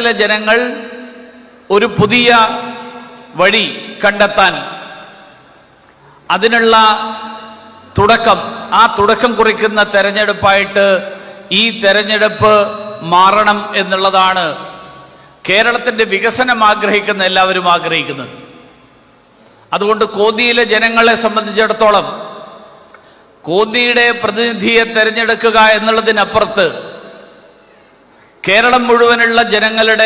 കേരളത്തിലെ ജനങ്ങൾ ഒരു പുതിയ വഴി കണ്ടെത്താൻ അതിനുള്ള തുടക്കം ആ തുടക്കം കുറിക്കുന്ന തെരഞ്ഞെടുപ്പായിട്ട് ഈ തെരഞ്ഞെടുപ്പ് മാറണം എന്നുള്ളതാണ് കേരളത്തിന്റെ വികസനം ആഗ്രഹിക്കുന്ന എല്ലാവരും ആഗ്രഹിക്കുന്നത് അതുകൊണ്ട് കോന്നിയിലെ ജനങ്ങളെ സംബന്ധിച്ചിടത്തോളം കോന്നിയുടെ പ്രതിനിധിയെ തെരഞ്ഞെടുക്കുക എന്നുള്ളതിനപ്പുറത്ത് കേരളം മുഴുവനുള്ള ജനങ്ങളുടെ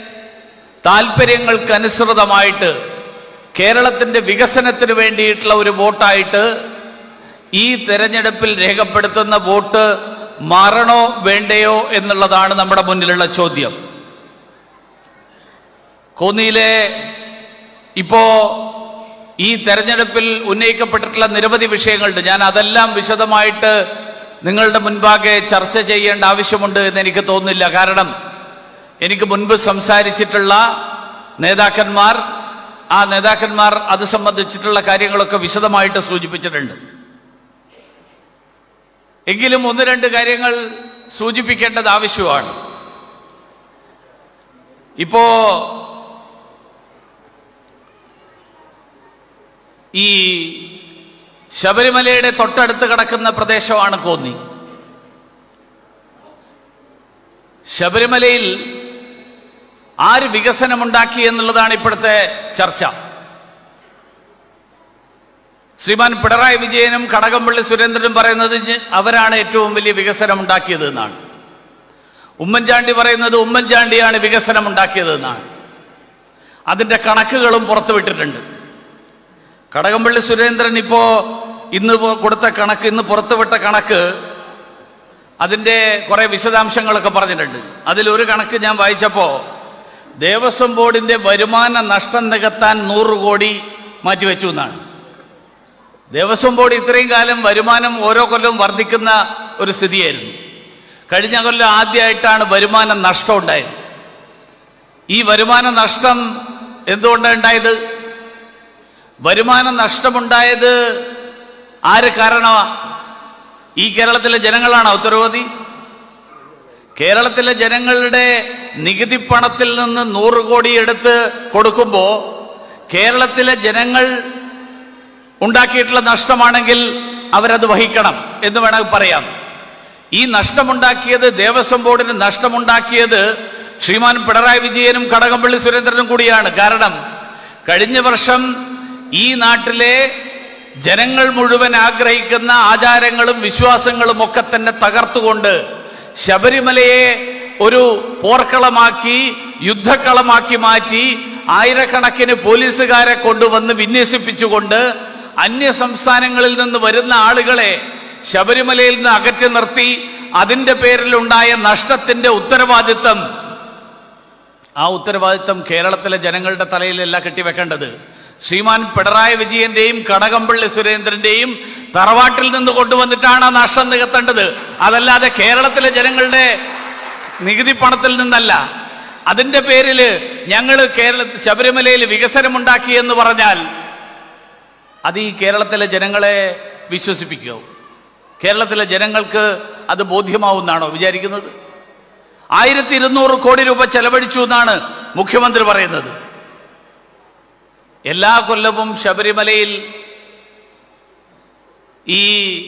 താല്പര്യങ്ങൾക്കനുസൃതമായിട്ട് കേരളത്തിന്റെ വികസനത്തിന് വേണ്ടിയിട്ടുള്ള ഒരു വോട്ടായിട്ട് ഈ തെരഞ്ഞെടുപ്പിൽ രേഖപ്പെടുത്തുന്ന വോട്ട് മാറണോ വേണ്ടയോ എന്നുള്ളതാണ് നമ്മുടെ മുന്നിലുള്ള ചോദ്യം കോന്നിയിലെ ഇപ്പോ ഈ തെരഞ്ഞെടുപ്പിൽ ഉന്നയിക്കപ്പെട്ടിട്ടുള്ള നിരവധി വിഷയങ്ങളുണ്ട് ഞാൻ അതെല്ലാം വിശദമായിട്ട് നിങ്ങളുടെ മുൻപാകെ ചർച്ച ചെയ്യേണ്ട ആവശ്യമുണ്ട് എന്ന് എനിക്ക് തോന്നുന്നില്ല കാരണം എനിക്ക് മുൻപ് സംസാരിച്ചിട്ടുള്ള നേതാക്കന്മാർ ആ നേതാക്കന്മാർ അത് സംബന്ധിച്ചിട്ടുള്ള കാര്യങ്ങളൊക്കെ വിശദമായിട്ട് സൂചിപ്പിച്ചിട്ടുണ്ട് എങ്കിലും ഒന്ന് രണ്ട് കാര്യങ്ങൾ സൂചിപ്പിക്കേണ്ടത് ആവശ്യമാണ് ഇപ്പോ ഈ ശബരിമലയുടെ തൊട്ടടുത്ത് കിടക്കുന്ന പ്രദേശമാണ് കോന്നി ശബരിമലയിൽ ആര് വികസനമുണ്ടാക്കി എന്നുള്ളതാണ് ഇപ്പോഴത്തെ ചർച്ച ശ്രീമാൻ പിണറായി വിജയനും കടകംപള്ളി സുരേന്ദ്രനും പറയുന്നത് ഇഞ്ഞ് അവരാണ് ഏറ്റവും വലിയ വികസനം ഉണ്ടാക്കിയത് എന്നാണ് ഉമ്മൻചാണ്ടി പറയുന്നത് ഉമ്മൻചാണ്ടിയാണ് വികസനം ഉണ്ടാക്കിയത് എന്നാണ് അതിന്റെ കണക്കുകളും പുറത്തുവിട്ടിട്ടുണ്ട് കടകംപള്ളി സുരേന്ദ്രൻ ഇപ്പോ ഇന്ന് പോ- കൊടുത്ത കണക്ക് ഇന്ന് പുറത്തുവിട്ട കണക്ക് അതിന്റെ കുറെ വിശദാംശങ്ങളൊക്കെ പറഞ്ഞിട്ടുണ്ട് അതിലൊരു കണക്ക് ഞാൻ വായിച്ചപ്പോ ദേവസ്വം ബോർഡിന്റെ വരുമാന നഷ്ടം നികത്താൻ നൂറ് കോടി മാറ്റിവെച്ചു എന്നാണ് ദേവസ്വം ബോർഡ് ഇത്രയും കാലം വരുമാനം ഓരോ കൊല്ലവും വർദ്ധിക്കുന്ന ഒരു സ്ഥിതിയായിരുന്നു കഴിഞ്ഞ കൊല്ലം ആദ്യമായിട്ടാണ് വരുമാന നഷ്ടം ഉണ്ടായത് ഈ വരുമാന നഷ്ടം എന്തുകൊണ്ടാണ് ഉണ്ടായത് വരുമാന നഷ്ടമുണ്ടായത് ആര് കാരണമാ ഈ കേരളത്തിലെ ജനങ്ങളാണ് ഉത്തരവാദി കേരളത്തിലെ ജനങ്ങളുടെ നികുതി പണത്തിൽ നിന്ന് നൂറ് കോടി എടുത്ത് കൊടുക്കുമ്പോ കേരളത്തിലെ ജനങ്ങൾ ഉണ്ടാക്കിയിട്ടുള്ള നഷ്ടമാണെങ്കിൽ അവരത് വഹിക്കണം എന്ന് വേണമെങ്കിൽ പറയാം ഈ നഷ്ടമുണ്ടാക്കിയത് ദേവസ്വം ബോർഡിന് നഷ്ടമുണ്ടാക്കിയത് ശ്രീമാൻ പിണറായി വിജയനും കടകംപള്ളി സുരേന്ദ്രനും കൂടിയാണ് കാരണം കഴിഞ്ഞ വർഷം ഈ നാട്ടിലെ ജനങ്ങൾ മുഴുവൻ ആഗ്രഹിക്കുന്ന ആചാരങ്ങളും വിശ്വാസങ്ങളും ഒക്കെ തന്നെ തകർത്തുകൊണ്ട് ശബരിമലയെ ഒരു പോർക്കളമാക്കി യുദ്ധക്കളമാക്കി മാറ്റി ആയിരക്കണക്കിന് പോലീസുകാരെ കൊണ്ടുവന്ന് വിന്യസിപ്പിച്ചുകൊണ്ട് അന്യ സംസ്ഥാനങ്ങളിൽ നിന്ന് വരുന്ന ആളുകളെ ശബരിമലയിൽ നിന്ന് അകറ്റി നിർത്തി അതിന്റെ പേരിൽ ഉണ്ടായ നഷ്ടത്തിന്റെ ഉത്തരവാദിത്തം ആ ഉത്തരവാദിത്തം കേരളത്തിലെ ജനങ്ങളുടെ തലയിലല്ല കെട്ടിവെക്കേണ്ടത് ശ്രീമാൻ പിണറായി വിജയന്റെയും കടകംപള്ളി സുരേന്ദ്രന്റെയും തറവാട്ടിൽ നിന്ന് കൊണ്ടുവന്നിട്ടാണ് ആ നഷ്ടം നികത്തേണ്ടത് അതല്ലാതെ കേരളത്തിലെ ജനങ്ങളുടെ നികുതി പണത്തിൽ നിന്നല്ല അതിന്റെ പേരില് ഞങ്ങൾ കേരള ശബരിമലയിൽ വികസനമുണ്ടാക്കി എന്ന് പറഞ്ഞാൽ അത് ഈ കേരളത്തിലെ ജനങ്ങളെ വിശ്വസിപ്പിക്കുമോ കേരളത്തിലെ ജനങ്ങൾക്ക് അത് ബോധ്യമാവുന്നാണോ വിചാരിക്കുന്നത് ആയിരത്തി ഇരുന്നൂറ് കോടി രൂപ ചെലവഴിച്ചു എന്നാണ് മുഖ്യമന്ത്രി പറയുന്നത് എല്ലാ കൊല്ലവും ശബരിമലയിൽ ഈ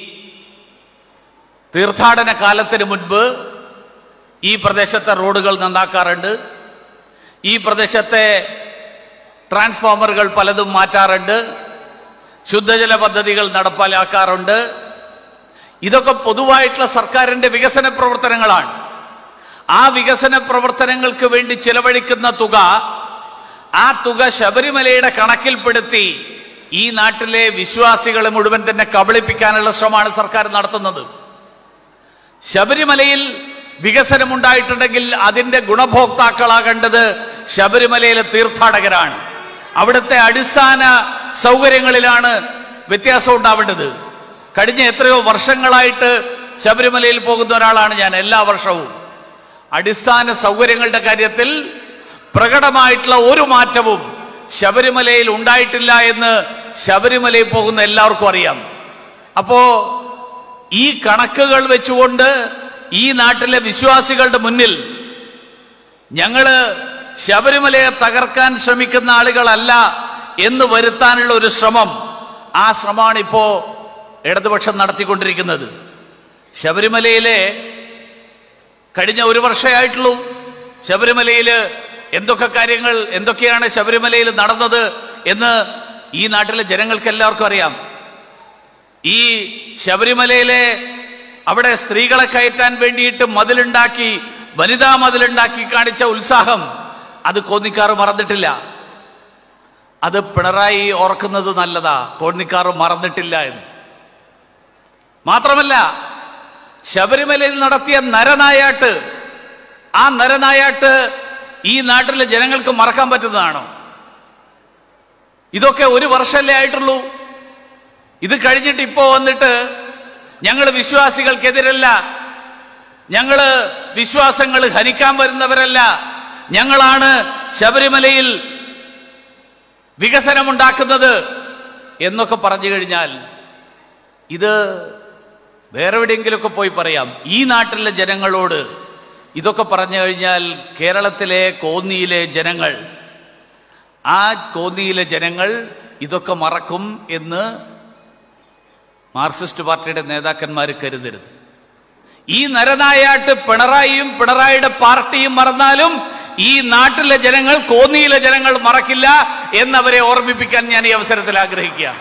തീർത്ഥാടന കാലത്തിന് മുൻപ് ഈ പ്രദേശത്തെ റോഡുകൾ നന്നാക്കാറുണ്ട് ഈ പ്രദേശത്തെ ട്രാൻസ്ഫോമറുകൾ പലതും മാറ്റാറുണ്ട് ശുദ്ധജല പദ്ധതികൾ നടപ്പാലാക്കാറുണ്ട് ഇതൊക്കെ പൊതുവായിട്ടുള്ള സർക്കാരിന്റെ വികസന പ്രവർത്തനങ്ങളാണ് ആ വികസന പ്രവർത്തനങ്ങൾക്ക് വേണ്ടി ചെലവഴിക്കുന്ന തുക ആ തുക ശബരിമലയുടെ കണക്കിൽപ്പെടുത്തി ഈ നാട്ടിലെ വിശ്വാസികളെ മുഴുവൻ തന്നെ കബളിപ്പിക്കാനുള്ള ശ്രമമാണ് സർക്കാർ നടത്തുന്നത് ശബരിമലയിൽ വികസനം ഉണ്ടായിട്ടുണ്ടെങ്കിൽ അതിന്റെ ഗുണഭോക്താക്കളാകേണ്ടത് ശബരിമലയിലെ തീർത്ഥാടകരാണ് അവിടുത്തെ അടിസ്ഥാന സൗകര്യങ്ങളിലാണ് വ്യത്യാസം ഉണ്ടാവേണ്ടത് കഴിഞ്ഞ എത്രയോ വർഷങ്ങളായിട്ട് ശബരിമലയിൽ പോകുന്ന ഒരാളാണ് ഞാൻ എല്ലാ വർഷവും അടിസ്ഥാന സൗകര്യങ്ങളുടെ കാര്യത്തിൽ പ്രകടമായിട്ടുള്ള ഒരു മാറ്റവും ശബരിമലയിൽ ഉണ്ടായിട്ടില്ല എന്ന് ശബരിമലയിൽ പോകുന്ന എല്ലാവർക്കും അറിയാം അപ്പോ ഈ കണക്കുകൾ വെച്ചുകൊണ്ട് ഈ നാട്ടിലെ വിശ്വാസികളുടെ മുന്നിൽ ഞങ്ങള് ശബരിമലയെ തകർക്കാൻ ശ്രമിക്കുന്ന ആളുകളല്ല എന്ന് വരുത്താനുള്ള ഒരു ശ്രമം ആ ശ്രമമാണ് ഇപ്പോ ഇടതുപക്ഷം നടത്തിക്കൊണ്ടിരിക്കുന്നത് ശബരിമലയിലെ കഴിഞ്ഞ ഒരു വർഷമായിട്ടുള്ളൂ ശബരിമലയില് എന്തൊക്കെ കാര്യങ്ങൾ എന്തൊക്കെയാണ് ശബരിമലയിൽ നടന്നത് എന്ന് ഈ നാട്ടിലെ ജനങ്ങൾക്ക് എല്ലാവർക്കും അറിയാം ഈ ശബരിമലയിലെ അവിടെ സ്ത്രീകളെ കയറ്റാൻ വേണ്ടിയിട്ട് മതിലുണ്ടാക്കി വനിതാ മതിലുണ്ടാക്കി കാണിച്ച ഉത്സാഹം അത് കോന്നിക്കാർ മറന്നിട്ടില്ല അത് പിണറായി ഓർക്കുന്നത് നല്ലതാ കോന്നിക്കാർ മറന്നിട്ടില്ല എന്ന് മാത്രമല്ല ശബരിമലയിൽ നടത്തിയ നരനായാട്ട് ആ നരനായാട്ട് ഈ നാട്ടിലെ ജനങ്ങൾക്ക് മറക്കാൻ പറ്റുന്നതാണോ ഇതൊക്കെ ഒരു വർഷമല്ലേ ആയിട്ടുള്ളൂ ഇത് കഴിഞ്ഞിട്ട് ഇപ്പോ വന്നിട്ട് ഞങ്ങൾ വിശ്വാസികൾക്കെതിരല്ല ഞങ്ങള് വിശ്വാസങ്ങൾ ഹനിക്കാൻ വരുന്നവരല്ല ഞങ്ങളാണ് ശബരിമലയിൽ വികസനമുണ്ടാക്കുന്നത് എന്നൊക്കെ പറഞ്ഞു കഴിഞ്ഞാൽ ഇത് വേറെ എവിടെയെങ്കിലുമൊക്കെ പോയി പറയാം ഈ നാട്ടിലെ ജനങ്ങളോട് ഇതൊക്കെ പറഞ്ഞു കഴിഞ്ഞാൽ കേരളത്തിലെ കോന്നിയിലെ ജനങ്ങൾ ആ കോന്നിയിലെ ജനങ്ങൾ ഇതൊക്കെ മറക്കും എന്ന് മാർക്സിസ്റ്റ് പാർട്ടിയുടെ നേതാക്കന്മാർ കരുതരുത് ഈ നരനായാട്ട് പിണറായിയും പിണറായിയുടെ പാർട്ടിയും മറന്നാലും ഈ നാട്ടിലെ ജനങ്ങൾ കോന്നിയിലെ ജനങ്ങൾ മറക്കില്ല എന്നവരെ ഓർമ്മിപ്പിക്കാൻ ഞാൻ ഈ അവസരത്തിൽ ആഗ്രഹിക്കുകയാണ്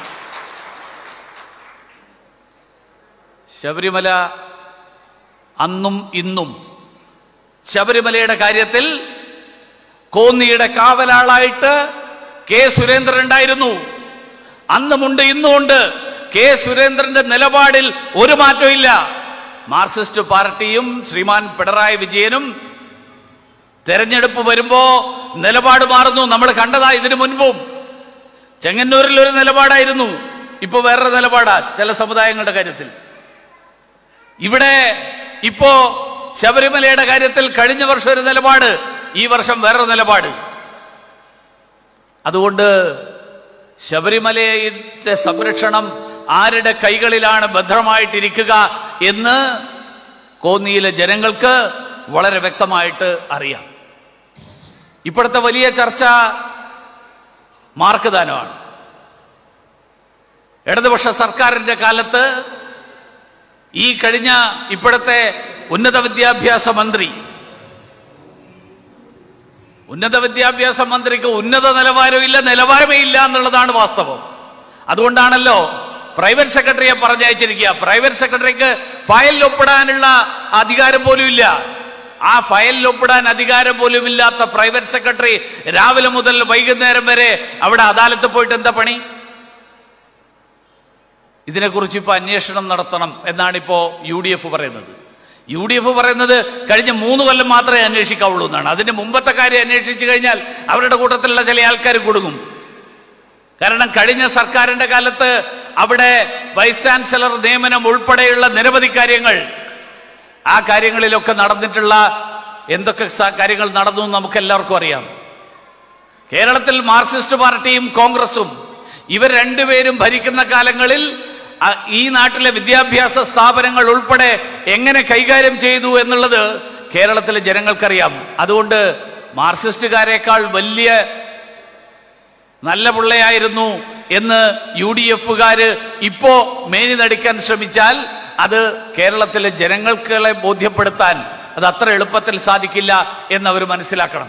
ശബരിമല അന്നും ഇന്നും ശബരിമലയുടെ കാര്യത്തിൽ കോന്നിയുടെ കാവലാളായിട്ട് കെ സുരേന്ദ്രൻ ഉണ്ടായിരുന്നു അന്നുമുണ്ട് ഇന്നുമുണ്ട് കെ സുരേന്ദ്രന്റെ നിലപാടിൽ ഒരു മാറ്റവും ഇല്ല മാർക്സിസ്റ്റ് പാർട്ടിയും ശ്രീമാൻ പിണറായി വിജയനും തെരഞ്ഞെടുപ്പ് വരുമ്പോ നിലപാട് മാറുന്നു നമ്മൾ കണ്ടതാ ഇതിനു മുൻപും ചെങ്ങന്നൂരിൽ ഒരു നിലപാടായിരുന്നു ഇപ്പൊ വേറൊരു നിലപാടാ ചില സമുദായങ്ങളുടെ കാര്യത്തിൽ ഇവിടെ ഇപ്പോ ശബരിമലയുടെ കാര്യത്തിൽ കഴിഞ്ഞ വർഷം ഒരു നിലപാട് ഈ വർഷം വേറൊരു നിലപാട് അതുകൊണ്ട് ശബരിമലയുടെ സംരക്ഷണം ആരുടെ കൈകളിലാണ് ഭദ്രമായിട്ടിരിക്കുക എന്ന് കോന്നിയിലെ ജനങ്ങൾക്ക് വളരെ വ്യക്തമായിട്ട് അറിയാം ഇപ്പോഴത്തെ വലിയ ചർച്ച മാർക്ക് ദാനമാണ് ഇടതുപക്ഷ സർക്കാരിന്റെ കാലത്ത് ഈ കഴിഞ്ഞ ഇപ്പോഴത്തെ ഉന്നത വിദ്യാഭ്യാസ മന്ത്രി ഉന്നത വിദ്യാഭ്യാസ മന്ത്രിക്ക് ഉന്നത നിലവാരമില്ല നിലവാരമേ ഇല്ല എന്നുള്ളതാണ് വാസ്തവം അതുകൊണ്ടാണല്ലോ പ്രൈവറ്റ് സെക്രട്ടറിയെ പറഞ്ഞയച്ചിരിക്കുക പ്രൈവറ്റ് സെക്രട്ടറിക്ക് ഫയൽ ഒപ്പിടാനുള്ള അധികാരം പോലും ഇല്ല ആ ഫയലിൽ ഒപ്പിടാൻ അധികാരം പോലും ഇല്ലാത്ത പ്രൈവറ്റ് സെക്രട്ടറി രാവിലെ മുതൽ വൈകുന്നേരം വരെ അവിടെ അദാലത്ത് പോയിട്ട് എന്താ പണി ഇതിനെക്കുറിച്ച് ഇപ്പൊ അന്വേഷണം നടത്തണം എന്നാണ് ഇപ്പോ യു ഡി എഫ് പറയുന്നത് യു ഡി എഫ് പറയുന്നത് കഴിഞ്ഞ മൂന്ന് കൊല്ലം മാത്രമേ അന്വേഷിക്കാവുള്ളൂ എന്നാണ് അതിന്റെ മുമ്പത്തെ കാര്യം അന്വേഷിച്ചു കഴിഞ്ഞാൽ അവരുടെ കൂട്ടത്തിലുള്ള ചില ആൾക്കാർ കുടുങ്ങും കാരണം കഴിഞ്ഞ സർക്കാരിന്റെ കാലത്ത് അവിടെ വൈസ് ചാൻസലർ നിയമനം ഉൾപ്പെടെയുള്ള നിരവധി കാര്യങ്ങൾ ആ കാര്യങ്ങളിലൊക്കെ നടന്നിട്ടുള്ള എന്തൊക്കെ സ- കാര്യങ്ങൾ നടന്നു എന്ന് നമുക്ക് എല്ലാവർക്കും അറിയാം കേരളത്തിൽ മാർക്സിസ്റ്റ് പാർട്ടിയും കോൺഗ്രസും ഇവർ രണ്ടുപേരും ഭരിക്കുന്ന കാലങ്ങളിൽ അ- ഈ നാട്ടിലെ വിദ്യാഭ്യാസ സ്ഥാപനങ്ങൾ ഉൾപ്പെടെ എങ്ങനെ കൈകാര്യം ചെയ്തു എന്നുള്ളത് കേരളത്തിലെ ജനങ്ങൾക്കറിയാം അതുകൊണ്ട് മാർക്സിസ്റ്റുകാരേക്കാൾ വലിയ നല്ല പിള്ളയായിരുന്നു എന്ന് യു ഡി എഫുകാര് ഇപ്പോ മേനി നടിക്കാൻ ശ്രമിച്ചാൽ അത് കേരളത്തിലെ ജനങ്ങൾക്കുകളെ ബോധ്യപ്പെടുത്താൻ അത് അത്ര എളുപ്പത്തിൽ സാധിക്കില്ല എന്ന് അവർ മനസ്സിലാക്കണം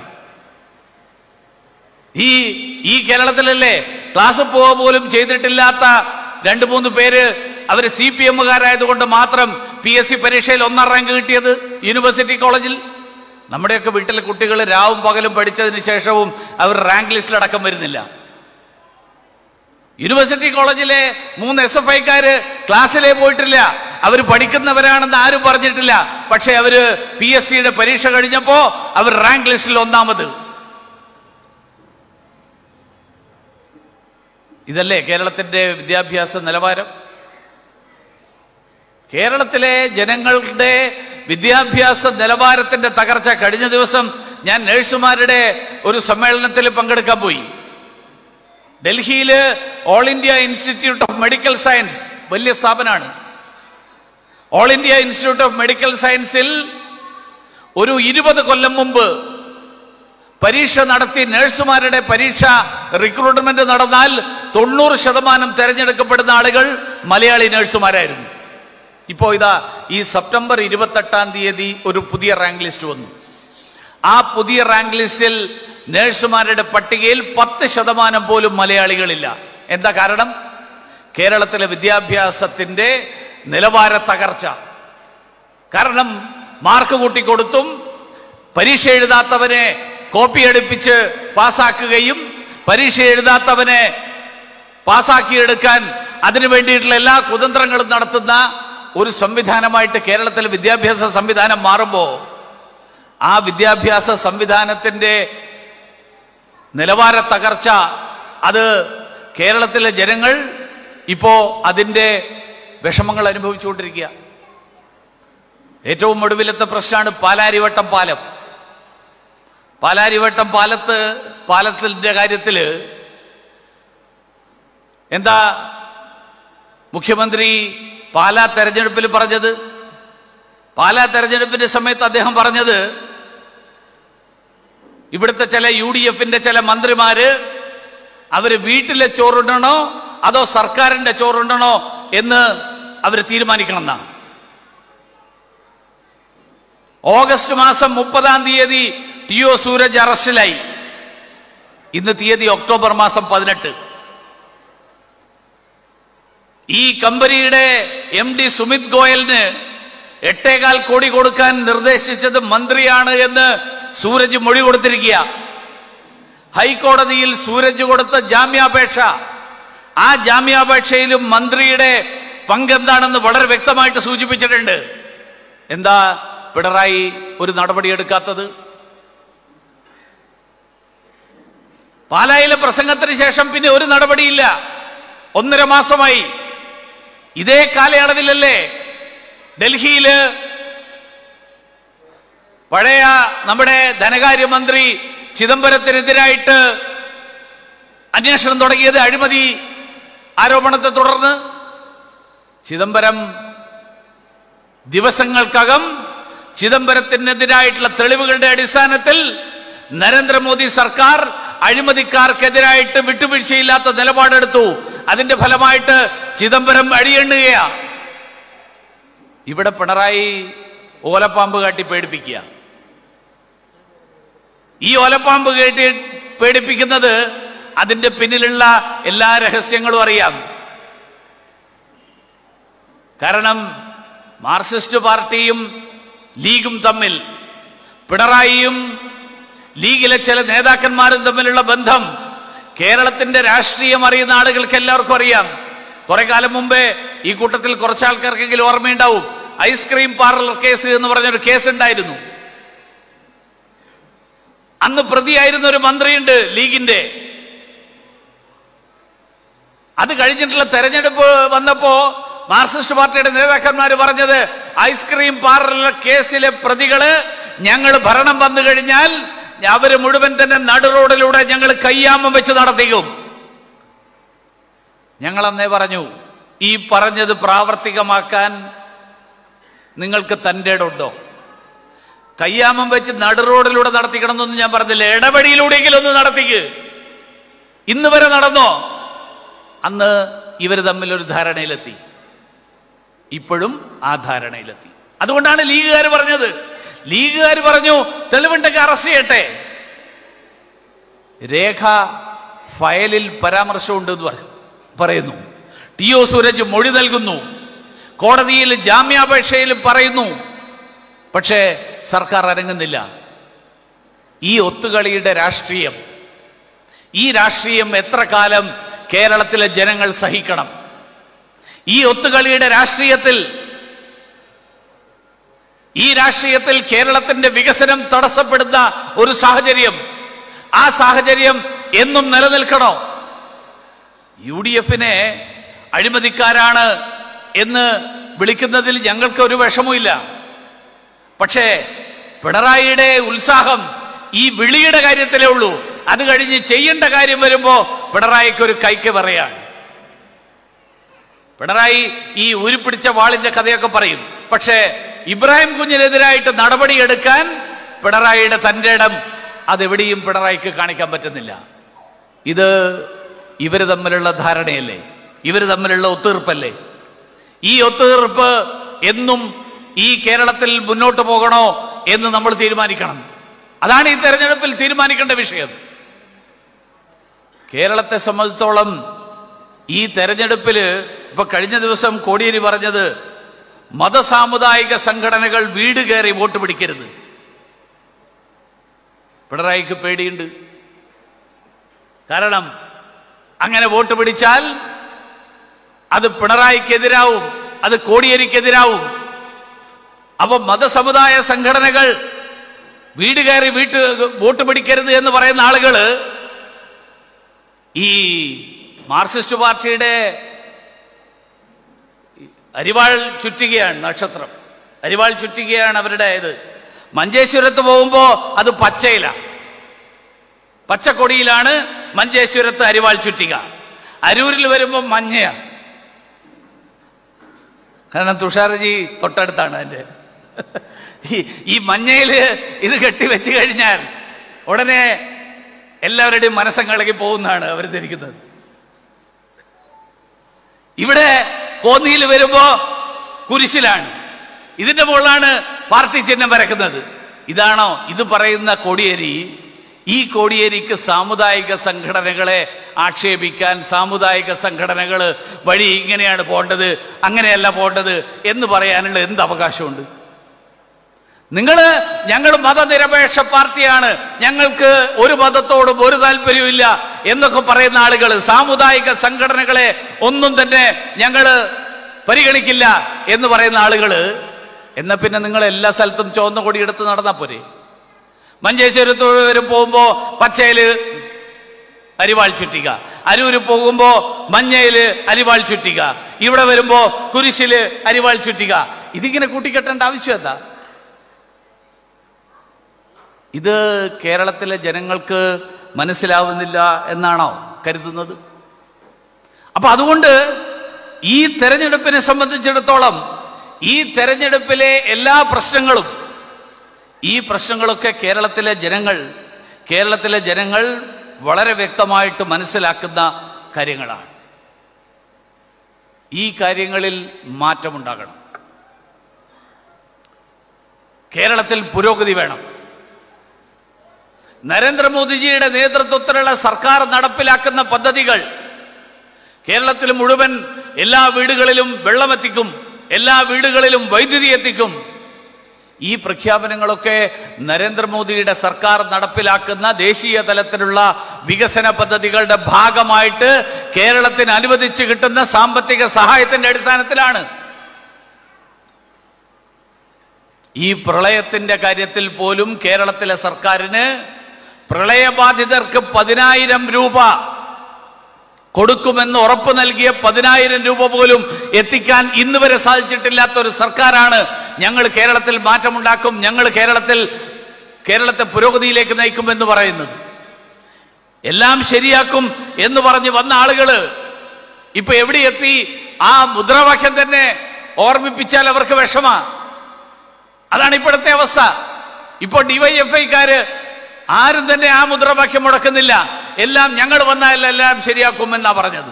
ഈ ഈ കേരളത്തിലല്ലേ ക്ലാസ് പോവുക പോലും ചെയ്തിട്ടില്ലാത്ത രണ്ടു മൂന്ന് പേര് അവര് സി പി എമ്മുകാരായതുകൊണ്ട് മാത്രം പി എസ് സി പരീക്ഷയിൽ ഒന്നാം റാങ്ക് കിട്ടിയത് യൂണിവേഴ്സിറ്റി കോളേജിൽ നമ്മുടെയൊക്കെ വീട്ടിലെ കുട്ടികൾ രാവും പകലും പഠിച്ചതിന് ശേഷവും അവർ റാങ്ക് ലിസ്റ്റിലടക്കം വരുന്നില്ല യൂണിവേഴ്സിറ്റി കോളേജിലെ മൂന്ന് എസ് എഫ് ഐക്കാര് ക്ലാസ്സിലേ പോയിട്ടില്ല അവർ പഠിക്കുന്നവരാണെന്ന് ആരും പറഞ്ഞിട്ടില്ല പക്ഷെ അവര് പി എസ് സിയുടെ പരീക്ഷ കഴിഞ്ഞപ്പോ അവർ റാങ്ക് ലിസ്റ്റിൽ ഒന്നാമത് ഇതല്ലേ കേരളത്തിന്റെ വിദ്യാഭ്യാസ നിലവാരം കേരളത്തിലെ ജനങ്ങളുടെ വിദ്യാഭ്യാസ നിലവാരത്തിന്റെ തകർച്ച കഴിഞ്ഞ ദിവസം ഞാൻ നഴ്സുമാരുടെ ഒരു സമ്മേളനത്തിൽ പങ്കെടുക്കാൻ പോയി ഡൽഹിയില് All India Institute of Medical Science വലിയ സ്ഥാപനമാണ് All India Institute of Medical സയൻസിൽ ഒരു ഇരുപത് കൊല്ലം മുമ്പ് പരീക്ഷ നടത്തി നഴ്സുമാരുടെ പരീക്ഷ റിക്രൂട്ട്മെന്റ് നടന്നാൽ തൊണ്ണൂറ് ശതമാനം തെരഞ്ഞെടുക്കപ്പെടുന്ന ആളുകൾ മലയാളി നഴ്സുമാരായിരുന്നു ഇപ്പോൾ ഇതാ ഈ സെപ്റ്റംബർ ഇരുപത്തെട്ടാം തീയതി ഒരു പുതിയ റാങ്ക് ലിസ്റ്റ് വന്നു ആ പുതിയ റാങ്ക് ലിസ്റ്റിൽ നഴ്സുമാരുടെ പട്ടികയിൽ പത്ത് ശതമാനം പോലും മലയാളികളില്ല എന്താ കാരണം കേരളത്തിലെ വിദ്യാഭ്യാസത്തിന്റെ നിലവാര തകർച്ച കാരണം മാർക്ക് കൂട്ടിക്കൊടുത്തും പരീക്ഷ എഴുതാത്തവനെ കോപ്പി എടുപ്പിച്ച് പാസ്സാക്കുകയും പരീക്ഷ എഴുതാത്തവനെ പാസ്സാക്കിയെടുക്കാൻ അതിനു വേണ്ടിയിട്ടുള്ള എല്ലാ കുതന്ത്രങ്ങളും നടത്തുന്ന ഒരു സംവിധാനമായിട്ട് കേരളത്തിലെ വിദ്യാഭ്യാസ സംവിധാനം മാറുമ്പോൾ ആ വിദ്യാഭ്യാസ സംവിധാനത്തിന്റെ നിലവാര തകർച്ച അത് കേരളത്തിലെ ജനങ്ങൾ ഇപ്പോ അതിന്റെ വിഷമങ്ങൾ അനുഭവിച്ചുകൊണ്ടിരിക്കുക ഏറ്റവും ഒടുവിലത്തെ പ്രശ്നമാണ് പാലാരിവട്ടം പാലം പാലാരിവട്ടം പാലത്ത് പാലത്തിന്റെ കാര്യത്തില് എന്താ മുഖ്യമന്ത്രി പാലാ തെരഞ്ഞെടുപ്പിൽ പറഞ്ഞത് പാലാ തെരഞ്ഞെടുപ്പിന്റെ സമയത്ത് അദ്ദേഹം പറഞ്ഞത് ഇവിടുത്തെ ചില യു ഡി എഫിന്റെ ചില മന്ത്രിമാര് അവര് വീട്ടിലെ ചോറുണ്ടണോ അതോ സർക്കാരിന്റെ ചോറുണ്ടണോ എന്ന് അവർ തീരുമാനിക്കണം എന്നാണ് ഓഗസ്റ്റ് മാസം മുപ്പതാം തീയതി ടി ഒ സൂരജ് അറസ്റ്റിലായി ഇന്ന് തീയതി ഒക്ടോബർ മാസം പതിനെട്ട് ഈ കമ്പനിയുടെ എം ഡി സുമിത് ഗോയലിന് എട്ടേകാൽ കോടി കൊടുക്കാൻ നിർദ്ദേശിച്ചത് മന്ത്രിയാണ് എന്ന് സൂരജ് മൊഴി കൊടുത്തിരിക്കുക ഹൈക്കോടതിയിൽ സൂരജ് കൊടുത്ത ജാമ്യാപേക്ഷ ആ ജാമ്യാപേക്ഷയിലും മന്ത്രിയുടെ പങ്കെന്താണെന്ന് വളരെ വ്യക്തമായിട്ട് സൂചിപ്പിച്ചിട്ടുണ്ട് എന്താ പിണറായി ഒരു നടപടിയെടുക്കാത്തത് പാലായിലെ പ്രസംഗത്തിന് ശേഷം പിന്നെ ഒരു നടപടിയില്ല ഒന്നര മാസമായി ഇതേ കാലയളവിലല്ലേ ഡൽഹിയില് പഴയ നമ്മുടെ ധനകാര്യമന്ത്രി ചിദംബരത്തിനെതിരായിട്ട് അന്വേഷണം തുടങ്ങിയത് അഴിമതി ആരോപണത്തെ തുടർന്ന് ചിദംബരം ദിവസങ്ങൾക്കകം ചിദംബരത്തിനെതിരായിട്ടുള്ള തെളിവുകളുടെ അടിസ്ഥാനത്തിൽ നരേന്ദ്രമോദി സർക്കാർ അഴിമതിക്കാർക്കെതിരായിട്ട് വിട്ടുവീഴ്ചയില്ലാത്ത നിലപാടെടുത്തു അതിന്റെ ഫലമായിട്ട് ചിദംബരം അഴിയെണ്ണുകയാ ഇവിടെ പിണറായി ഓലപ്പാമ്പ് കാട്ടി പേടിപ്പിക്കുക ഈ ഓലപ്പാമ്പ് കേട്ടി പേടിപ്പിക്കുന്നത് അതിന്റെ പിന്നിലുള്ള എല്ലാ രഹസ്യങ്ങളും അറിയാം കാരണം മാർക്സിസ്റ്റ് പാർട്ടിയും ലീഗും തമ്മിൽ പിണറായിയും ലീഗിലെ ചില നേതാക്കന്മാരും തമ്മിലുള്ള ബന്ധം കേരളത്തിന്റെ രാഷ്ട്രീയം അറിയുന്ന ആളുകൾക്ക് എല്ലാവർക്കും അറിയാം കുറെ കാലം മുമ്പേ ഈ കൂട്ടത്തിൽ കുറച്ച് ആൾക്കാർക്കെങ്കിലും ഓർമ്മയുണ്ടാവും ഐസ്ക്രീം പാർലർ കേസ് എന്ന് പറഞ്ഞൊരു കേസ് ഉണ്ടായിരുന്നു അന്ന് പ്രതിയായിരുന്ന ഒരു മന്ത്രിയുണ്ട് ലീഗിന്റെ അത് കഴിഞ്ഞിട്ടുള്ള തെരഞ്ഞെടുപ്പ് വന്നപ്പോ മാർക്സിസ്റ്റ് പാർട്ടിയുടെ നേതാക്കന്മാർ പറഞ്ഞത് ഐസ്ക്രീം പാർലർ കേസിലെ പ്രതികള് ഞങ്ങൾ ഭരണം വന്നു കഴിഞ്ഞാൽ അവര് മുഴുവൻ തന്നെ നടു റോഡിലൂടെ ഞങ്ങൾ കയ്യാമം വെച്ച് നടത്തിക്കും ഞങ്ങൾ അന്നേ പറഞ്ഞു ഈ പറഞ്ഞത് പ്രാവർത്തികമാക്കാൻ നിങ്ങൾക്ക് തൻ്റെ ഉണ്ടോ കയ്യാമം വെച്ച് നടു റോഡിലൂടെ നടത്തിക്കണമെന്നൊന്നും ഞാൻ പറഞ്ഞില്ല ഇടപെടിയിലൂടെയെങ്കിലും ഒന്ന് നടത്തിക്ക് ഇന്ന് വരെ നടന്നോ അന്ന് ഇവർ തമ്മിൽ ഒരു ധാരണയിലെത്തി ഇപ്പോഴും ആ ധാരണയിലെത്തി അതുകൊണ്ടാണ് ലീഗുകാർ പറഞ്ഞത് ലീഗുകാർ പറഞ്ഞു തെളിവുണ്ടെങ്കിൽ അറസ്റ്റ് ചെയ്യട്ടെ രേഖ ഫയലിൽ പരാമർശമുണ്ട് എന്ന് പറ- പറയുന്നു ടി ഒ സൂരജ് മൊഴി നൽകുന്നു കോടതിയിൽ ജാമ്യാപേക്ഷയിൽ പറയുന്നു പക്ഷേ സർക്കാർ അരങ്ങുന്നില്ല ഈ ഒത്തുകളിയുടെ രാഷ്ട്രീയം ഈ രാഷ്ട്രീയം എത്ര കാലം കേരളത്തിലെ ജനങ്ങൾ സഹിക്കണം ഈ ഒത്തുകളിയുടെ രാഷ്ട്രീയത്തിൽ ഈ രാഷ്ട്രീയത്തിൽ കേരളത്തിന്റെ വികസനം തടസ്സപ്പെടുന്ന ഒരു സാഹചര്യം ആ സാഹചര്യം എന്നും നിലനിൽക്കണോ യു ഡി എഫിനെ അഴിമതിക്കാരാണ് എന്ന് വിളിക്കുന്നതിൽ ഞങ്ങൾക്ക് ഒരു വിഷമവുമില്ല പക്ഷേ പിണറായിയുടെ ഉത്സാഹം ഈ വിളിയുടെ കാര്യത്തിലേ ഉള്ളൂ അത് കഴിഞ്ഞ് ചെയ്യേണ്ട കാര്യം വരുമ്പോ പിണറായിക്ക് ഒരു കൈക്ക് പറയാണ് പിണറായി ഈ ഉരുപ്പിടിച്ച വാളിന്റെ കഥയൊക്കെ പറയും പക്ഷേ ഇബ്രാഹിം കുഞ്ഞിനെതിരായിട്ട് നടപടിയെടുക്കാൻ പിണറായിയുടെ തന്റെ ഇടം അതെവിടെയും പിണറായിക്ക് കാണിക്കാൻ പറ്റുന്നില്ല ഇത് ഇവര് തമ്മിലുള്ള ധാരണയല്ലേ ഇവര് തമ്മിലുള്ള ഒത്തീർപ്പല്ലേ ഈ ഒത്തീർപ്പ് എന്നും ഈ കേരളത്തിൽ മുന്നോട്ട് പോകണോ എന്ന് നമ്മൾ തീരുമാനിക്കണം അതാണ് ഈ തെരഞ്ഞെടുപ്പിൽ തീരുമാനിക്കേണ്ട വിഷയം കേരളത്തെ സംബന്ധിച്ചോളം ഈ തെരഞ്ഞെടുപ്പില് ഇപ്പൊ കഴിഞ്ഞ ദിവസം കോടിയേരി പറഞ്ഞത് മതസാമുദായിക സംഘടനകൾ വീട് കയറി വോട്ട് പിടിക്കരുത് പിണറായിക്ക് പേടിയുണ്ട് കാരണം അങ്ങനെ വോട്ട് പിടിച്ചാൽ അത് പിണറായിക്കെതിരാവും അത് കോടിയേരിക്കെതിരാവും അപ്പൊ മതസമുദായ സംഘടനകൾ വീട് കയറി വീട്ട് വോട്ട് പിടിക്കരുത് എന്ന് പറയുന്ന ആളുകള് ഈ മാർക്സിസ്റ്റ് പാർട്ടിയുടെ അരിവാൾ ചുറ്റികയാണ് നക്ഷത്രം അരിവാൾ ചുറ്റികയാണ് അവരുടെ ഇത് മഞ്ചേശ്വരത്ത് പോകുമ്പോ അത് പച്ചയില പച്ചക്കൊടിയിലാണ് മഞ്ചേശ്വരത്ത് അരിവാൾ ചുറ്റിക അരൂരിൽ വരുമ്പോൾ മഞ്ഞയാണ് കാരണം തുഷാർജി തൊട്ടടുത്താണ് അതിന്റെ ഈ ഈ മഞ്ഞയില് ഇത് കെട്ടിവെച്ച് കഴിഞ്ഞാൽ ഉടനെ എല്ലാവരുടെയും മനസ്സങ്ങളകി പോകുന്നതാണ് അവർ ധരിക്കുന്നത് ഇവിടെ കോന്നിയിൽ വരുമ്പോ കുരിശിലാണ് ഇതിന്റെ മുകളിലാണ് പാർട്ടി ചിഹ്നം വരക്കുന്നത് ഇതാണോ ഇത് പറയുന്ന കോടിയേരി ഈ കോടിയേരിക്ക് സാമുദായിക സംഘടനകളെ ആക്ഷേപിക്കാൻ സാമുദായിക സംഘടനകൾ വഴി ഇങ്ങനെയാണ് പോണ്ടത് അങ്ങനെയല്ല പോണ്ടത് എന്ന് പറയാനുള്ള എന്ത് അവകാശമുണ്ട് നിങ്ങൾ ഞങ്ങൾ മതനിരപേക്ഷ പാർട്ടിയാണ് ഞങ്ങൾക്ക് ഒരു മതത്തോടും ഒരു താല്പര്യമില്ല എന്നൊക്കെ പറയുന്ന ആളുകൾ സാമുദായിക സംഘടനകളെ ഒന്നും തന്നെ ഞങ്ങൾ പരിഗണിക്കില്ല എന്ന് പറയുന്ന ആളുകൾ എന്നാ പിന്നെ നിങ്ങൾ എല്ലാ സ്ഥലത്തും ചുവന്ന കൊടി എടുത്ത് നടന്നാ പോരെ മഞ്ചേശ്വരത്ത് വരും പോകുമ്പോ പച്ചയില് അരിവാൾ ചുറ്റിക അരൂര് പോകുമ്പോ മഞ്ഞയില് അരിവാൾ ചുറ്റിക ഇവിടെ വരുമ്പോ കുരിശില് അരിവാൾ ചുറ്റിക ഇതിങ്ങനെ കൂട്ടിക്കെട്ടേണ്ട ആവശ്യം എന്താ ഇത് കേരളത്തിലെ ജനങ്ങൾക്ക് മനസ്സിലാവുന്നില്ല എന്നാണോ കരുതുന്നത് അപ്പൊ അതുകൊണ്ട് ഈ തെരഞ്ഞെടുപ്പിനെ സംബന്ധിച്ചിടത്തോളം ഈ തെരഞ്ഞെടുപ്പിലെ എല്ലാ പ്രശ്നങ്ങളും ഈ പ്രശ്നങ്ങളൊക്കെ കേരളത്തിലെ ജനങ്ങൾ കേരളത്തിലെ ജനങ്ങൾ വളരെ വ്യക്തമായിട്ട് മനസ്സിലാക്കുന്ന കാര്യങ്ങളാണ് ഈ കാര്യങ്ങളിൽ മാറ്റമുണ്ടാകണം കേരളത്തിൽ പുരോഗതി വേണം നരേന്ദ്രമോദിജിയുടെ നേതൃത്വത്തിലുള്ള സർക്കാർ നടപ്പിലാക്കുന്ന പദ്ധതികൾ കേരളത്തിൽ മുഴുവൻ എല്ലാ വീടുകളിലും വെള്ളമെത്തിക്കും എല്ലാ വീടുകളിലും വൈദ്യുതി എത്തിക്കും ഈ പ്രഖ്യാപനങ്ങളൊക്കെ നരേന്ദ്രമോദിയുടെ സർക്കാർ നടപ്പിലാക്കുന്ന ദേശീയ തലത്തിലുള്ള വികസന പദ്ധതികളുടെ ഭാഗമായിട്ട് കേരളത്തിന് അനുവദിച്ചു കിട്ടുന്ന സാമ്പത്തിക സഹായത്തിന്റെ അടിസ്ഥാനത്തിലാണ് ഈ പ്രളയത്തിന്റെ കാര്യത്തിൽ പോലും കേരളത്തിലെ സർക്കാരിന് പ്രളയബാധിതർക്ക് പതിനായിരം രൂപ കൊടുക്കുമെന്ന് ഉറപ്പ് നൽകിയ പതിനായിരം രൂപ പോലും എത്തിക്കാൻ ഇന്ന് വരെ സാധിച്ചിട്ടില്ലാത്ത ഒരു സർക്കാരാണ് ഞങ്ങൾ കേരളത്തിൽ മാറ്റമുണ്ടാക്കും ഞങ്ങൾ കേരളത്തിൽ കേരളത്തെ പുരോഗതിയിലേക്ക് നയിക്കുമെന്ന് പറയുന്നത് എല്ലാം ശരിയാക്കും എന്ന് പറഞ്ഞ് വന്ന ആളുകള് ഇപ്പൊ എവിടെ എത്തി ആ മുദ്രാവാക്യം തന്നെ ഓർമ്മിപ്പിച്ചാൽ അവർക്ക് വിഷമാ അതാണ് ഇപ്പോഴത്തെ അവസ്ഥ ഇപ്പോൾ ഡിവൈഎഫ്ഐക്കാര് ആരും തന്നെ ആ മുദ്രാവാക്യം മുടക്കുന്നില്ല എല്ലാം ഞങ്ങൾ വന്നാൽ എല്ലാം ശരിയാക്കുമെന്നാ പറഞ്ഞത്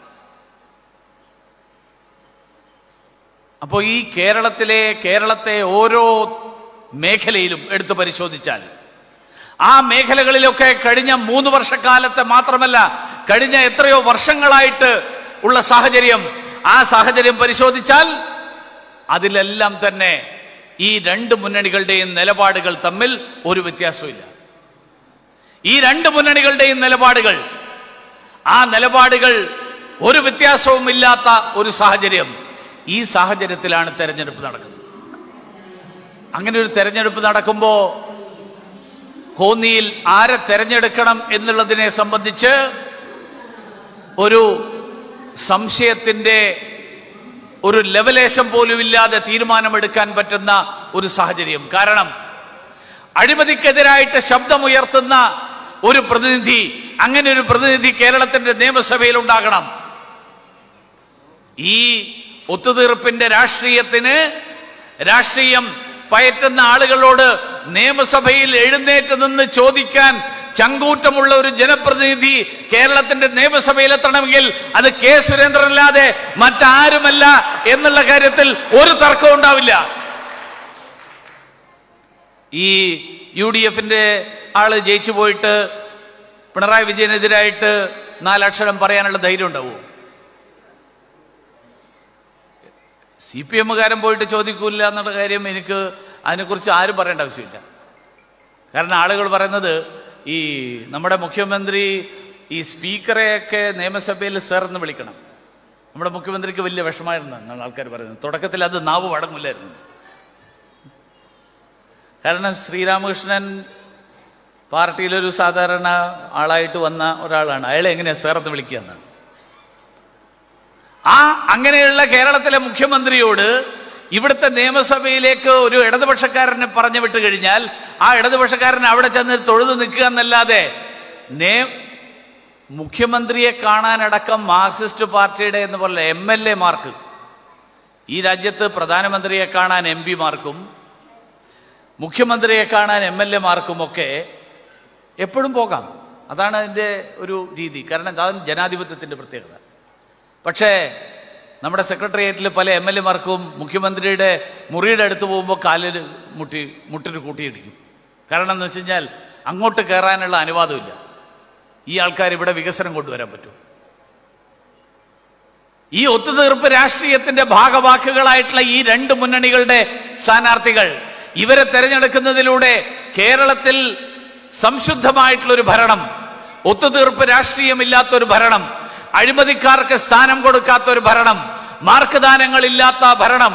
അപ്പോൾ ഈ കേരളത്തിലെ കേരളത്തെ ഓരോ മേഖലയിലും എടുത്തു പരിശോധിച്ചാൽ ആ മേഖലകളിലൊക്കെ കഴിഞ്ഞ മൂന്ന് വർഷക്കാലത്തെ മാത്രമല്ല കഴിഞ്ഞ എത്രയോ വർഷങ്ങളായിട്ട് ഉള്ള സാഹചര്യം ആ സാഹചര്യം പരിശോധിച്ചാൽ അതിലെല്ലാം തന്നെ ഈ രണ്ട് മുന്നണികളുടെയും നിലപാടുകൾ തമ്മിൽ ഒരു വ്യത്യാസമില്ല ഈ രണ്ട് മുന്നണികളുടെയും നിലപാടുകൾ ആ നിലപാടുകൾ ഒരു വ്യത്യാസവും ഇല്ലാത്ത ഒരു സാഹചര്യം ഈ സാഹചര്യത്തിലാണ് തെരഞ്ഞെടുപ്പ് നടക്കുന്നത് അങ്ങനെ ഒരു തെരഞ്ഞെടുപ്പ് നടക്കുമ്പോ കോന്നിയിൽ ആരെ തെരഞ്ഞെടുക്കണം എന്നുള്ളതിനെ സംബന്ധിച്ച് ഒരു സംശയത്തിന്റെ ഒരു ലെവലേശം പോലും ഇല്ലാതെ തീരുമാനമെടുക്കാൻ പറ്റുന്ന ഒരു സാഹചര്യം കാരണം അഴിമതിക്കെതിരായിട്ട് ശബ്ദമുയർത്തുന്ന ഒരു പ്രതിനിധി അങ്ങനെ ഒരു പ്രതിനിധി കേരളത്തിന്റെ നിയമസഭയിൽ ഉണ്ടാകണം ഈ ഒത്തുതീർപ്പിന്റെ രാഷ്ട്രീയത്തിന് രാഷ്ട്രീയം പയറ്റുന്ന ആളുകളോട് നിയമസഭയിൽ എഴുന്നേറ്റ് നിന്ന് ചോദിക്കാൻ ചങ്കൂറ്റമുള്ള ഒരു ജനപ്രതിനിധി കേരളത്തിന്റെ നിയമസഭയിൽ എത്തണമെങ്കിൽ അത് കെ സുരേന്ദ്രനല്ലാതെ മറ്റാരുമല്ല എന്നുള്ള കാര്യത്തിൽ ഒരു തർക്കവും ഉണ്ടാവില്ല ഈ യു ഡി എഫിന്റെ ആള് ജയിച്ചു പോയിട്ട് പിണറായി വിജയനെതിരായിട്ട് നാലക്ഷരം പറയാനുള്ള ധൈര്യം ഉണ്ടാവുമോ സി പി എമ്മുകാരൻ പോയിട്ട് ചോദിക്കൂല എന്നുള്ള കാര്യം എനിക്ക് അതിനെക്കുറിച്ച് ആരും പറയേണ്ട ആവശ്യമില്ല കാരണം ആളുകൾ പറയുന്നത് ഈ നമ്മുടെ മുഖ്യമന്ത്രി ഈ സ്പീക്കറെയൊക്കെ നിയമസഭയിൽ സർ എന്ന് വിളിക്കണം നമ്മുടെ മുഖ്യമന്ത്രിക്ക് വലിയ വിഷമായിരുന്നു എന്നാണ് ആൾക്കാർ പറയുന്നത് തുടക്കത്തിൽ അത് നാവ് വടങ്ങില്ലായിരുന്നു കാരണം ശ്രീരാമകൃഷ്ണൻ പാർട്ടിയിലൊരു സാധാരണ ആളായിട്ട് വന്ന ഒരാളാണ് അയാളെ എങ്ങനെയാ സർ എന്ന് വിളിക്കുക എന്നാണ് ആ അങ്ങനെയുള്ള കേരളത്തിലെ മുഖ്യമന്ത്രിയോട് ഇവിടുത്തെ നിയമസഭയിലേക്ക് ഒരു ഇടതുപക്ഷക്കാരനെ പറഞ്ഞു വിട്ട് കഴിഞ്ഞാൽ ആ ഇടതുപക്ഷക്കാരൻ അവിടെ ചെന്ന് തൊഴുതു നിൽക്കുക എന്നല്ലാതെ നേ മുഖ്യമന്ത്രിയെ കാണാനടക്കം മാർക്സിസ്റ്റ് പാർട്ടിയുടെ എന്ന് പോലെ എം എൽ എമാർക്ക് ഈ രാജ്യത്ത് പ്രധാനമന്ത്രിയെ കാണാൻ എം പിമാർക്കും മുഖ്യമന്ത്രിയെ കാണാൻ എം എൽ എമാർക്കുമൊക്കെ എപ്പോഴും പോകാം അതാണ് അതിൻ്റെ ഒരു രീതി കാരണം അതാണ് ജനാധിപത്യത്തിൻ്റെ പ്രത്യേകത പക്ഷേ നമ്മുടെ സെക്രട്ടേറിയറ്റിൽ പല എം എൽ എമാർക്കും മുഖ്യമന്ത്രിയുടെ മുറിയുടെ അടുത്ത് പോകുമ്പോൾ കാലിൽ മുട്ടി മുട്ടിന് കൂട്ടിയിടിക്കും കാരണം എന്ന് വെച്ച് കഴിഞ്ഞാൽ അങ്ങോട്ട് കയറാനുള്ള അനുവാദമില്ല ഈ ആൾക്കാർ ഇവിടെ വികസനം കൊണ്ടുവരാൻ പറ്റും ഈ ഒത്തുതീർപ്പ് രാഷ്ട്രീയത്തിന്റെ ഭാഗവാക്കുകളായിട്ടുള്ള ഈ രണ്ട് മുന്നണികളുടെ സ്ഥാനാർത്ഥികൾ ഇവരെ തെരഞ്ഞെടുക്കുന്നതിലൂടെ കേരളത്തിൽ സംശുദ്ധമായിട്ടുള്ള ഒരു ഭരണം ഒത്തുതീർപ്പ് രാഷ്ട്രീയമില്ലാത്ത ഒരു ഭരണം അഴിമതിക്കാർക്ക് സ്ഥാനം കൊടുക്കാത്ത ഒരു ഭരണം മാർക്ക്ദാനങ്ങളില്ലാത്ത ഭരണം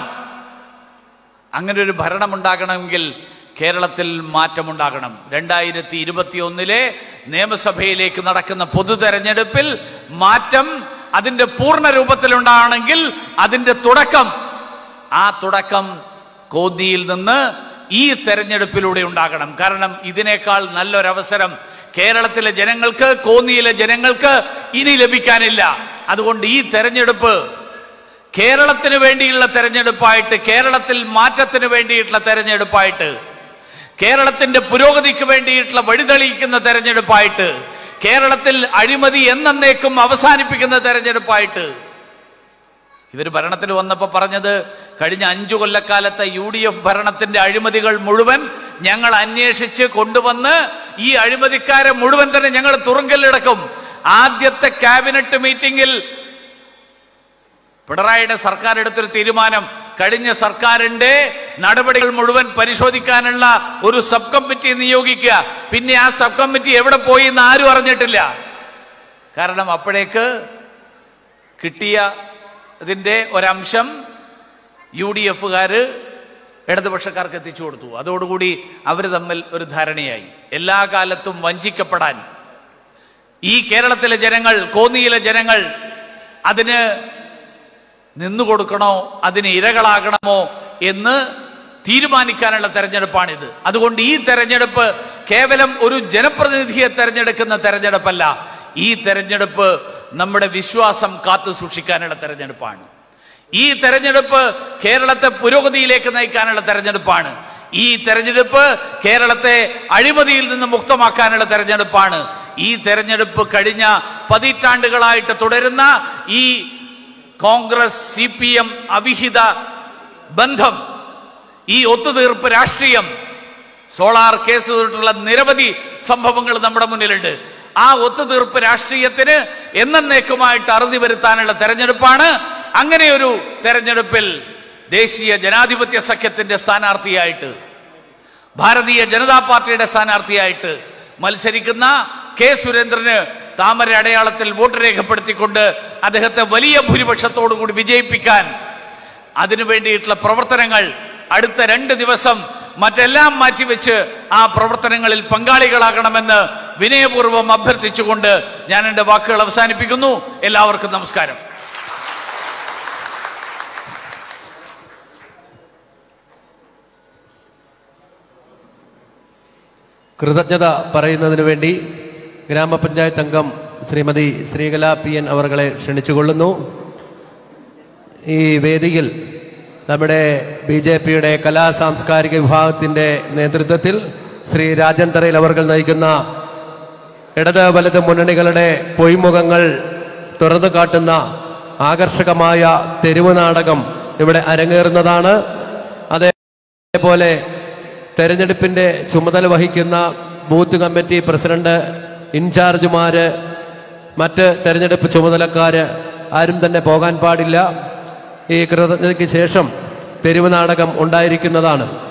അങ്ങനെ ഒരു ഭരണം ഉണ്ടാകണമെങ്കിൽ കേരളത്തിൽ മാറ്റമുണ്ടാകണം രണ്ടായിരത്തി ഇരുപത്തി ഒന്നിലെ നിയമസഭയിലേക്ക് നടക്കുന്ന പൊതു തെരഞ്ഞെടുപ്പിൽ മാറ്റം അതിന്റെ പൂർണ്ണ രൂപത്തിലുണ്ടാകണമെങ്കിൽ അതിന്റെ തുടക്കം ആ തുടക്കം കോന്നിയിൽ നിന്ന് ഈ തെരഞ്ഞെടുപ്പിലൂടെ ഉണ്ടാകണം കാരണം ഇതിനേക്കാൾ നല്ലൊരവസരം കേരളത്തിലെ ജനങ്ങൾക്ക് കോന്നിയിലെ ജനങ്ങൾക്ക് ഇനി ലഭിക്കാനില്ല അതുകൊണ്ട് ഈ തെരഞ്ഞെടുപ്പ് കേരളത്തിന് വേണ്ടിയുള്ള തെരഞ്ഞെടുപ്പായിട്ട് കേരളത്തിൽ മാറ്റത്തിന് വേണ്ടിയിട്ടുള്ള തെരഞ്ഞെടുപ്പായിട്ട് കേരളത്തിന്റെ പുരോഗതിക്ക് വേണ്ടിയിട്ടുള്ള വഴിതെളിയിക്കുന്ന തെരഞ്ഞെടുപ്പായിട്ട് കേരളത്തിൽ അഴിമതി എന്നേക്കും അവസാനിപ്പിക്കുന്ന തെരഞ്ഞെടുപ്പായിട്ട് ഇവർ ഭരണത്തിൽ വന്നപ്പോൾ പറഞ്ഞത് കഴിഞ്ഞ അഞ്ചു കൊല്ലക്കാലത്തെ യു ഡി എഫ് ഭരണത്തിന്റെ അഴിമതികൾ മുഴുവൻ ഞങ്ങൾ അന്വേഷിച്ച് കൊണ്ടുവന്ന് ഈ അഴിമതിക്കാരെ മുഴുവൻ തന്നെ ഞങ്ങൾ തുറുങ്കലിടക്കും ആദ്യത്തെ ക്യാബിനറ്റ് മീറ്റിംഗിൽ പിണറായിയുടെ സർക്കാർ എടുത്തൊരു തീരുമാനം കഴിഞ്ഞ സർക്കാരിന്റെ നടപടികൾ മുഴുവൻ പരിശോധിക്കാനുള്ള ഒരു സബ് കമ്മിറ്റി നിയോഗിക്കുക പിന്നെ ആ സബ് കമ്മിറ്റി എവിടെ പോയി എന്ന് ആരും അറിഞ്ഞിട്ടില്ല കാരണം അപ്പോഴേക്ക് കിട്ടിയ ഇതിന്റെ ഒരംശം യു ഡി എഫുകാര് ഇടതുപക്ഷക്കാർക്ക് എത്തിച്ചു കൊടുത്തു അതോടുകൂടി അവർ തമ്മിൽ ഒരു ധാരണയായി എല്ലാ കാലത്തും വഞ്ചിക്കപ്പെടാൻ ഈ കേരളത്തിലെ ജനങ്ങൾ കോന്നിയിലെ ജനങ്ങൾ അതിന് നിന്നുകൊടുക്കണോ അതിന് ഇരകളാകണമോ എന്ന് തീരുമാനിക്കാനുള്ള തെരഞ്ഞെടുപ്പാണിത് അതുകൊണ്ട് ഈ തെരഞ്ഞെടുപ്പ് കേവലം ഒരു ജനപ്രതിനിധിയെ തെരഞ്ഞെടുക്കുന്ന തെരഞ്ഞെടുപ്പല്ല ഈ തെരഞ്ഞെടുപ്പ് നമ്മുടെ വിശ്വാസം കാത്തു സൂക്ഷിക്കാനുള്ള തെരഞ്ഞെടുപ്പാണ് ഈ തെരഞ്ഞെടുപ്പ് കേരളത്തെ പുരോഗതിയിലേക്ക് നയിക്കാനുള്ള തെരഞ്ഞെടുപ്പാണ് ഈ തെരഞ്ഞെടുപ്പ് കേരളത്തെ അഴിമതിയിൽ നിന്ന് മുക്തമാക്കാനുള്ള തെരഞ്ഞെടുപ്പാണ് ഈ തെരഞ്ഞെടുപ്പ് കഴിഞ്ഞ പതിറ്റാണ്ടുകളായിട്ട് തുടരുന്ന ഈ കോൺഗ്രസ് സി പി എം അവിഹിത ബന്ധം ഈ ഒത്തുതീർപ്പ് രാഷ്ട്രീയം സോളാർ കേസ് തൊട്ടുള്ള നിരവധി സംഭവങ്ങൾ നമ്മുടെ മുന്നിലുണ്ട് ആ ഒത്തുതീർപ്പ് രാഷ്ട്രീയത്തിന് എന്നേക്കുമായിട്ട് അറുതി വരുത്താനുള്ള തെരഞ്ഞെടുപ്പാണ് അങ്ങനെ ഒരു തെരഞ്ഞെടുപ്പിൽ ദേശീയ ജനാധിപത്യ സഖ്യത്തിന്റെ സ്ഥാനാർത്ഥിയായിട്ട് ഭാരതീയ ജനതാ പാർട്ടിയുടെ സ്ഥാനാർത്ഥിയായിട്ട് മത്സരിക്കുന്ന കെ സുരേന്ദ്രന് താമര അടയാളത്തിൽ വോട്ട് രേഖപ്പെടുത്തിക്കൊണ്ട് അദ്ദേഹത്തെ വലിയ ഭൂരിപക്ഷത്തോടു കൂടി വിജയിപ്പിക്കാൻ അതിനു വേണ്ടിയിട്ടുള്ള പ്രവർത്തനങ്ങൾ അടുത്ത രണ്ട് ദിവസം മറ്റെല്ലാം മാറ്റിവെച്ച് ആ പ്രവർത്തനങ്ങളിൽ പങ്കാളികളാകണമെന്ന് വിനയപൂർവ്വം അഭ്യർത്ഥിച്ചുകൊണ്ട് ഞാൻ എൻ്റെ വാക്കുകൾ അവസാനിപ്പിക്കുന്നു എല്ലാവർക്കും നമസ്കാരം കൃതജ്ഞത പറയുന്നതിനു വേണ്ടി ഗ്രാമപഞ്ചായത്ത് അംഗം ശ്രീമതി ശ്രീകല പി എൻ അവർകളെ ക്ഷണിച്ചുകൊള്ളുന്നു ഈ വേദിയിൽ നമ്മുടെ ബി ജെ പിയുടെ കലാ സാംസ്കാരിക വിഭാഗത്തിൻ്റെ നേതൃത്വത്തിൽ ശ്രീ രാജൻ തറയിൽ അവർ നയിക്കുന്ന ഇടത് വലത് മുന്നണികളുടെ പൊയ്മുഖങ്ങൾ തുറന്നു കാട്ടുന്ന ആകർഷകമായ തെരുവ് നാടകം ഇവിടെ അരങ്ങേറുന്നതാണ് അതേപോലെ തെരഞ്ഞെടുപ്പിന്റെ ചുമതല വഹിക്കുന്ന ബൂത്ത് കമ്മിറ്റി പ്രസിഡന്റ് ഇൻചാർജുമാര് മറ്റ് തെരഞ്ഞെടുപ്പ് ചുമതലക്കാര് ആരും തന്നെ പോകാൻ പാടില്ല ഈ കൃതജ്ഞതയ്ക്ക് ശേഷം തെരുവ് നാടകം ഉണ്ടായിരിക്കുന്നതാണ്